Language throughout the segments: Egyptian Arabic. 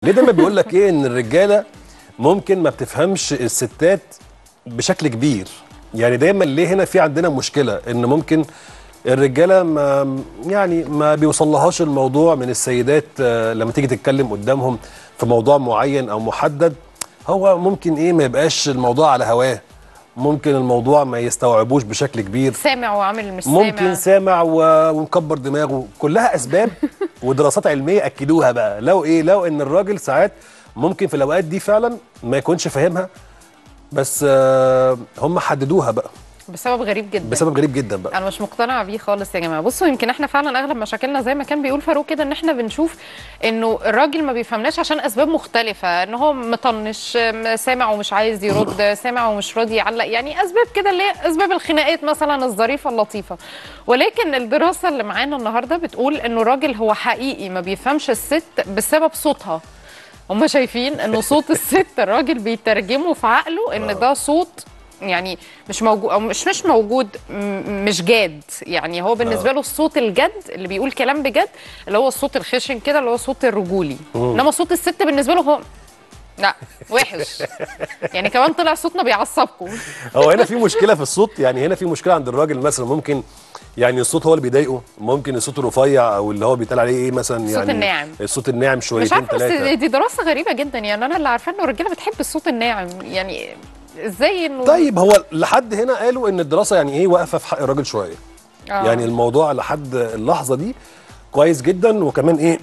ليه دايما بيقول لك ايه ان الرجاله ممكن ما بتفهمش الستات بشكل كبير يعني دايما ليه هنا في عندنا مشكله ان ممكن الرجاله ما يعني ما بيوصلهاش الموضوع من السيدات آه، لما تيجي تتكلم قدامهم في موضوع معين او محدد هو ممكن ايه ما يبقاش الموضوع على هواه ممكن الموضوع ما يستوعبوش بشكل كبير سامع وعامل مش ممكن سامع سامع و- ومكبر دماغه كلها اسباب ودراسات علميه اكدوها بقى لو ايه لو ان الراجل ساعات ممكن في الاوقات دي فعلا ما يكونش فاهمها بس آه، هم حددوها بقى بسبب غريب جدا بسبب غريب جدا بقى انا مش مقتنعه بيه خالص يا جماعه بصوا يمكن احنا فعلا اغلب مشاكلنا زي ما كان بيقول فاروق كده ان احنا بنشوف انه الراجل ما بيفهمناش عشان اسباب مختلفه ان هو مطنش م- سامع ومش عايز يرد سامع ومش راضي يعلق يعني اسباب كده اللي هي اسباب الخناقات مثلا الظريفه اللطيفه ولكن الدراسه اللي معانا النهارده بتقول انه الراجل هو حقيقي ما بيفهمش الست بسبب صوتها هم شايفين انه صوت الست الراجل بيترجمه في عقله ان ده صوت يعني مش موجود او مش مش موجود م- مش جاد يعني هو بالنسبه له الصوت الجد اللي بيقول كلام بجد اللي هو الصوت الخشن كده اللي هو الصوت الرجولي انما صوت الست بالنسبه له هو لا وحش يعني كمان طلع صوتنا بيعصبكم هو هنا في مشكله في الصوت يعني هنا في مشكله عند الراجل مثلا ممكن يعني الصوت هو اللي بيضايقه ممكن الصوت الرفيع او اللي هو بيتقال عليه ايه مثلا الصوت يعني الناعم. الصوت الناعم مش شويتين عارفه بس ثلاثه دي دراسه غريبه جدا يعني انا اللي عارفه انه الرجاله بتحب الصوت الناعم يعني ازاي انه طيب هو لحد هنا قالوا ان الدراسه يعني ايه واقفه في حق الراجل شويه آه. يعني الموضوع لحد اللحظه دي كويس جدا وكمان ايه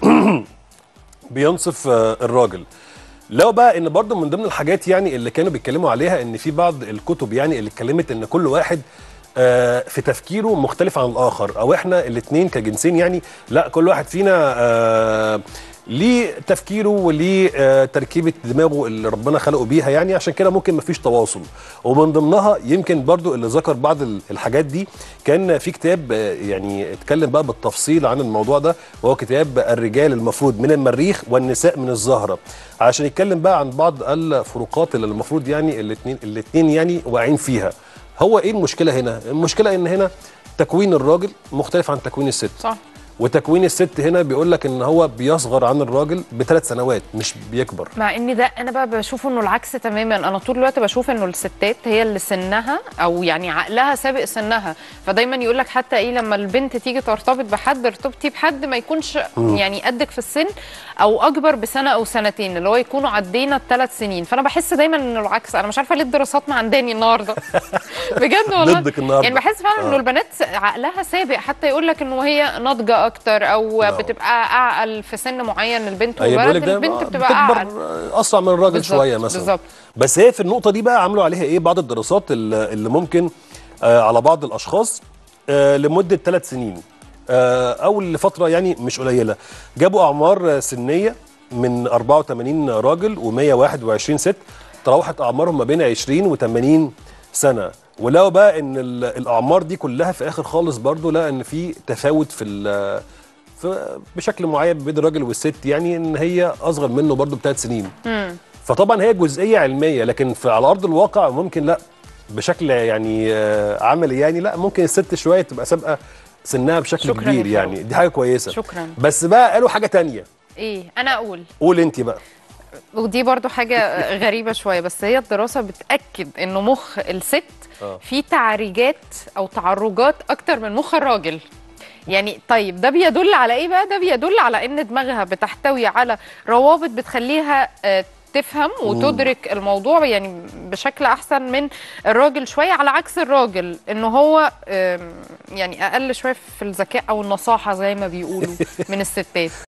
بينصف آه، الراجل لو بقى ان برضو من ضمن الحاجات يعني اللي كانوا بيتكلموا عليها ان في بعض الكتب يعني اللي اتكلمت ان كل واحد آه، في تفكيره مختلف عن الاخر او احنا الاثنين كجنسين يعني لا كل واحد فينا آه، ليه تفكيره وليه آه، تركيبه دماغه اللي ربنا خلقه بيها يعني عشان كده ممكن مفيش تواصل ومن ضمنها يمكن برضو اللي ذكر بعض ال- الحاجات دي كان في كتاب آه، يعني اتكلم بقى بالتفصيل عن الموضوع ده وهو كتاب الرجال المفروض من المريخ والنساء من الزهره عشان يتكلم بقى عن بعض الفروقات اللي المفروض يعني الاثنين الاثنين يعني واقعين فيها هو ايه المشكله هنا المشكله ان هنا تكوين الراجل مختلف عن تكوين الست صح وتكوين الست هنا بيقول لك ان هو بيصغر عن الراجل بثلاث سنوات مش بيكبر مع ان ده انا بقى بشوف انه العكس تماما انا طول الوقت بشوف انه الستات هي اللي سنها او يعني عقلها سابق سنها فدايما يقول لك حتى ايه لما البنت تيجي ترتبط بحد ارتبطي بحد ما يكونش يعني قدك في السن او اكبر بسنه او سنتين اللي هو يكونوا عدينا الثلاث سنين فانا بحس دايما انه العكس انا مش عارفه ليه الدراسات ما عنداني النهارده بجد والله ضدك النهاردة. يعني بحس فعلا انه آه. البنات عقلها سابق حتى يقول لك انه هي ناضجه اكتر او آه. بتبقى اعقل في سن معين البنت أيوة بيقول والولد لك ده البنت آه، بتبقى اعقل بتكبر اسرع من الراجل بالظبط، شويه مثلا بالظبط. بس هي في النقطه دي بقى عملوا عليها ايه بعض الدراسات اللي اللي ممكن آه على بعض الاشخاص آه لمده ثلاث سنين آه او لفتره يعني مش قليله جابوا اعمار آه، سنيه من 84 راجل و121 ست تراوحت اعمارهم ما بين 20 و 80 سنه ولو بقى ان ال- الاعمار دي كلها في اخر خالص برضو لقى ان في تفاوت في ال- في بشكل معين بين الراجل والست يعني ان هي اصغر منه برضو بثلاث سنين فطبعا هي جزئيه علميه لكن في على ارض الواقع ممكن لا بشكل يعني آه، عملي يعني لا ممكن الست شويه تبقى سابقه سنها بشكل شكراً كبير يا يعني فاروق. دي حاجه كويسه شكراً. بس بقى قالوا حاجه تانية ايه انا اقول قول انت بقى ودي برضو حاجة غريبة شوية بس هي الدراسة بتأكد انه مخ الست آه. فيه تعريجات او تعرجات اكتر من مخ الراجل يعني طيب ده بيدل على ايه بقى ده بيدل على ان دماغها بتحتوي على روابط بتخليها آه، تفهم وتدرك الموضوع يعني بشكل احسن من الراجل شويه على عكس الراجل انه هو آم، يعني اقل شويه في الذكاء او النصاحه زي ما بيقولوا من الستات